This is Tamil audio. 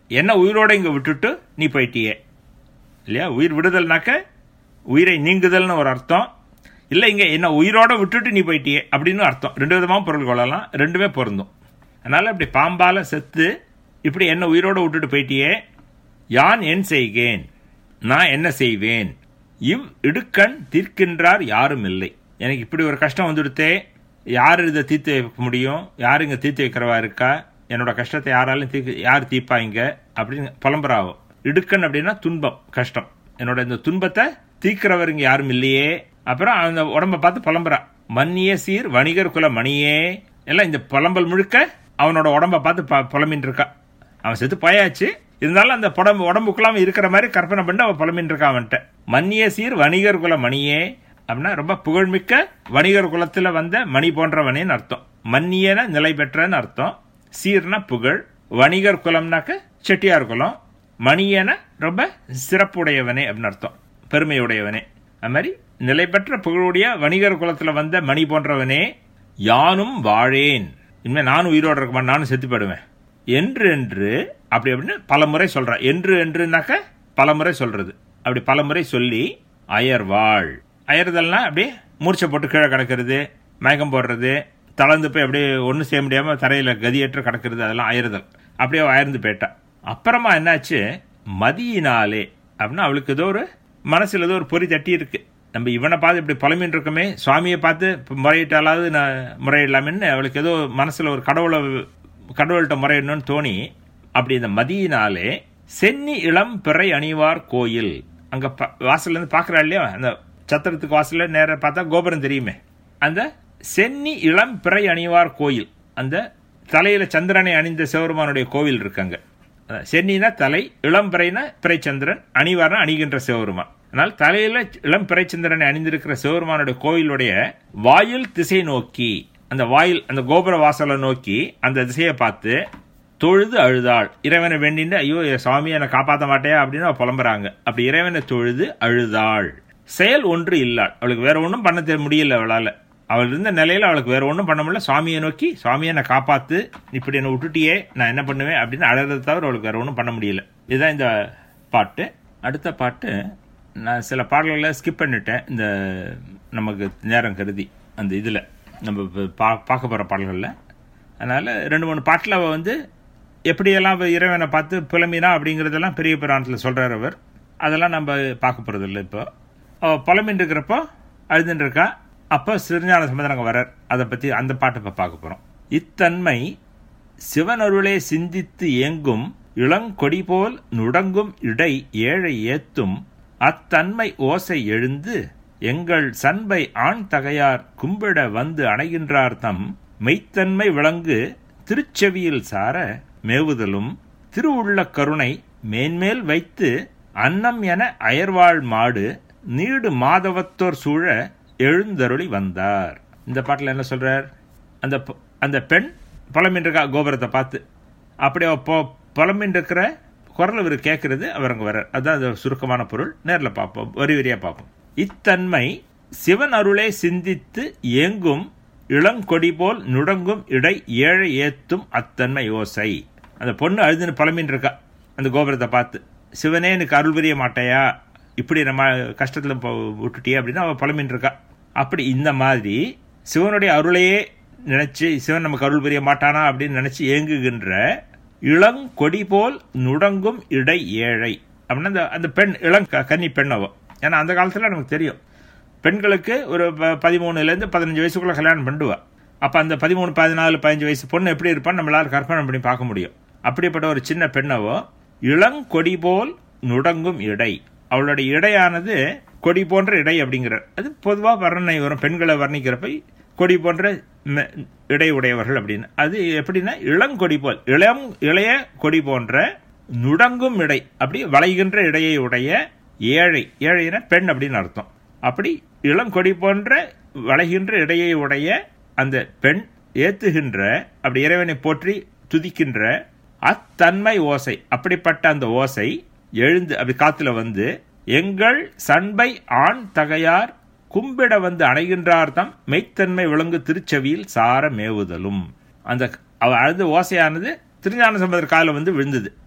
என்ன உயிரோட இங்க விட்டுட்டு நீ போயிட்டியே இல்லையா உயிர் விடுதல்னாக்க உயிரை நீங்குதல்னு ஒரு அர்த்தம் இல்லை இங்க என்ன உயிரோட விட்டுட்டு நீ போயிட்டியே அப்படின்னு அர்த்தம் ரெண்டு விதமாக பொருள் கொள்ளலாம் ரெண்டுமே பொருந்தும் அதனால இப்படி பாம்பால செத்து இப்படி என்ன உயிரோட விட்டுட்டு போயிட்டியே யான் என் செய்கேன் நான் என்ன செய்வேன் இவ் இடுக்கண் தீர்க்கின்றார் யாரும் இல்லை எனக்கு இப்படி ஒரு கஷ்டம் வந்துடுத்தே யார் இதை தீர்த்து வைக்க முடியும் யார் இங்கே தீர்த்து வைக்கிறவா இருக்கா என்னோட கஷ்டத்தை யாராலும் தீர்க்க யார் தீர்ப்பாங்க அப்படின்னு புலம்புறாவும் இடுக்கண் அப்படின்னா துன்பம் கஷ்டம் என்னோட இந்த துன்பத்தை தீர்க்கிறவர் இங்கே யாரும் இல்லையே அப்புறம் அந்த உடம்ப பார்த்து புலம்புறா மன்னிய சீர் வணிகர் குல மணியே எல்லாம் இந்த புலம்பல் முழுக்க அவனோட உடம்ப பார்த்து ப- புலம்பின்னு இருக்கா அவன் செத்து போயாச்சு இருந்தாலும் அந்த புடம்பு உடம்புக்குள்ளாம இருக்கிற மாதிரி கற்பனை பண்ணி அவன் புலம்பின்னு இருக்கான் அவன்கிட்ட மன்னிய சீர் வணிகர் குல மணியே அப்படின்னா ரொம்ப புகழ்மிக்க வணிகர் குலத்துல வந்த மணி போன்றவனேன்னு அர்த்தம் மன்னியன நிலை பெற்றன்னு அர்த்தம் சீர்னா புகழ் வணிகர் குலம்னாக்க செட்டியார் குலம் மணியன ரொம்ப சிறப்புடையவனே அப்படின்னு அர்த்தம் பெருமையுடையவனே அது மாதிரி நிலை பெற்ற புகழுடைய வணிகர் குலத்துல வந்த மணி போன்றவனே யானும் வாழேன் இனிமே நானும் உயிரோட இருக்க மாட்டேன் நானும் செத்து போயிடுவேன் என்று என்று அப்படி அப்படின்னு பல முறை சொல்றான் என்று என்றுனாக்க பல முறை சொல்றது அப்படி பல முறை சொல்லி அயர்வாள் அயர்தல்னா அப்படியே மூர்ச்சை போட்டு கீழே கிடக்கிறது மயக்கம் போடுறது தளர்ந்து போய் அப்படியே ஒன்றும் செய்ய முடியாம தரையில கதியற்று கிடக்கிறது அதெல்லாம் அயர்தல் அப்படியே அயர்ந்து போயிட்டா அப்புறமா என்னாச்சு மதியினாலே அப்படின்னா அவளுக்கு ஏதோ ஒரு மனசுல ஏதோ ஒரு பொறி தட்டி இருக்கு நம்ம இவனை பார்த்து இப்படி புலம்பின்னு இருக்கோமே சுவாமியை பார்த்து இப்ப முறையிட்டாலாவது நான் முறையிடலாமேன்னு அவளுக்கு ஏதோ மனசுல ஒரு கடவுளை கடவுள்கிட்ட முறையிடணும்னு தோணி அப்படி இந்த மதியினாலே சென்னி இளம் பிறை அணிவார் கோயில் அங்க ப- வாசல்ல இருந்து பாக்குறா இல்லையா அந்த சத்திரத்துக்கு வாசல்ல நேரா பார்த்தா கோபுரம் தெரியுமே அந்த சென்னி இளம் பிறை அணிவார் கோயில் அந்த தலையில சந்திரனை அணிந்த சிவருமானுடைய கோவில் இருக்காங்க அதான் சென்னினா தலை இளம் பிறைனா பிறைச்சந்திரன் அணிவார்னா அணிகின்ற சிவருமான் ஆனால் தலையில இளம் பிறைச்சந்திரனை அணிந்திருக்கிற சிவருமானுடைய கோயிலுடைய வாயில் திசை நோக்கி அந்த வாயில் அந்த கோபுர வாசலை நோக்கி அந்த திசையை பார்த்து தொழுது அழுதாள் இறைவனை வேண்டிட்டு ஐயோ என் சுவாமி என்னை காப்பாற்ற மாட்டேயா அப்படின்னு அவ புலம்புறாங்க அப்படி இறைவனை தொழுது அழுதாள் செயல் ஒன்று இல்லாள் அவளுக்கு வேற ஒன்றும் பண்ண தெரிய முடியல அவளால அவள் இருந்த நிலையில அவளுக்கு வேற ஒன்றும் பண்ண முடியல சுவாமியை நோக்கி சுவாமியை என்னை காப்பாத்து இப்படி என்னை விட்டுட்டியே நான் என்ன பண்ணுவேன் அப்படின்னு அழறதை தவிர அவளுக்கு வேற ஒன்றும் பண்ண முடியல இதுதான் இந்த பாட்டு அடுத்த பாட்டு நான் சில பாடல்களை ஸ்கிப் பண்ணிட்டேன் இந்த நமக்கு நேரம் கருதி அந்த இதில் நம்ம இப்ப பா பார்க்க போகிற பாடல்களில் அதனால் ரெண்டு மூணு பாட்டில் அவள் வந்து எப்படியெல்லாம் அவ இறைவனை பார்த்து புலம்பினா அப்படிங்கிறதெல்லாம் பெரிய புராணத்தில் சொல்கிறார் அவர் அதெல்லாம் நம்ம பார்க்க போகிறது இல்லை இப்போ அவள் புலம்பின்னு இருக்கிறப்போ அழுதுன்னு இருக்கா அப்போ சிறுஞான சம்பந்தனங்க வரார் அதை பற்றி அந்த பாட்டை இப்போ பார்க்க போகிறோம் இத்தன்மை சிவனருளே சிந்தித்து ஏங்கும் இளங்கொடி போல் நுடங்கும் இடை ஏழை ஏத்தும் அத்தன்மை ஓசை எழுந்து எங்கள் சண்பை ஆண் தகையார் கும்பிட வந்து அணைகின்றார் தம் மெய்த்தன்மை விளங்கு திருச்செவியில் சார மேவுதலும் திருவுள்ள கருணை மேன்மேல் வைத்து அன்னம் என அயர்வாள் மாடு நீடு மாதவத்தோர் சூழ எழுந்தருளி வந்தார் இந்த பாட்டில் என்ன சொல்றார் அந்த பொ- அந்த பெண் புலம்பின் இருக்கா கோபுரத்தை பார்த்து அப்படி அவ பொ- புலம்பின் இருக்கிற குரல் இவர் கேட்கறது அவர் அங்கே வர்றார் அதுதான் அது சுருக்கமான பொருள் நேரில் பார்ப்போம் வரி வரியா பார்ப்போம் இத்தன்மை சிவன் அருளே சிந்தித்து ஏங்கும் இளங்கொடி போல் நுடங்கும் இடை ஏழை ஏத்தும் அத்தன்மை யோசை அந்த பொண்ணு அழுதுன்னு புலம்பின் இருக்கா அந்த கோபுரத்தை பார்த்து சிவனே எனக்கு அருள் புரிய மாட்டாயா இப்படி நம்ம கஷ்டத்தில் விட்டுட்டியே அப்படின்னு அவள் புலம்பின் இருக்கா அப்படி இந்த மாதிரி சிவனுடைய அருளையே நினைச்சு சிவன் நமக்கு அருள் புரிய மாட்டானா அப்படின்னு நினைச்சு ஏங்குகின்ற இளங்கொடி போல் நுடங்கும் இடை ஏழை அப்படின்னா அந்த அந்த பெண் இளம் க- கன்னி பெண் அவ ஏன்னா அந்த காலத்தில் நமக்கு தெரியும் பெண்களுக்கு ஒரு ப- பதிமூணுலேருந்து பதினஞ்சு வயசுக்குள்ள கல்யாணம் பண்ணுவா அப்போ அந்த பதிமூணு பதினாலு பதினஞ்சு வயசு பொண்ணு எப்படி இருப்பான்னு நம்மளால கற்பனை பண்ணி பார்க்க முடியும் அப்படிப்பட்ட ஒரு சின்ன பெண்ணவோ இளங்கொடி போல் நுடங்கும் இடை அவளுடைய இடையானது கொடி போன்ற இடை அப்படிங்கிறார் அது பொதுவாக வர்ணனை வரும் பெண்களை வர்ணிக்கிறப்ப கொடி போன்ற ம- இடை உடையவர்கள் அப்படின்னு அது எப்படின்னா இளங்கொடி போல் இளம் இளைய கொடி போன்ற நுடங்கும் இடை அப்படி வளைகின்ற இடையை உடைய ஏழை ஏழைனா பெண் அப்படின்னு அர்த்தம் அப்படி இளங்கொடி போன்ற வளைகின்ற இடையை உடைய அந்த பெண் ஏத்துகின்ற அப்படி இறைவனை போற்றி துதிக்கின்ற அத்தன்மை ஓசை அப்படிப்பட்ட அந்த ஓசை எழுந்து அப்படி காத்துல வந்து எங்கள் சண்பை ஆண் தகையார் கும்பிட வந்து அணைகின்றார் தம் மெய்த்தன்மை விளங்கு திருச்செவியில் சார மேவுதலும் அந்த அவ அழுத ஓசையானது திருஞான சம்பந்தர் காலில் வந்து விழுந்தது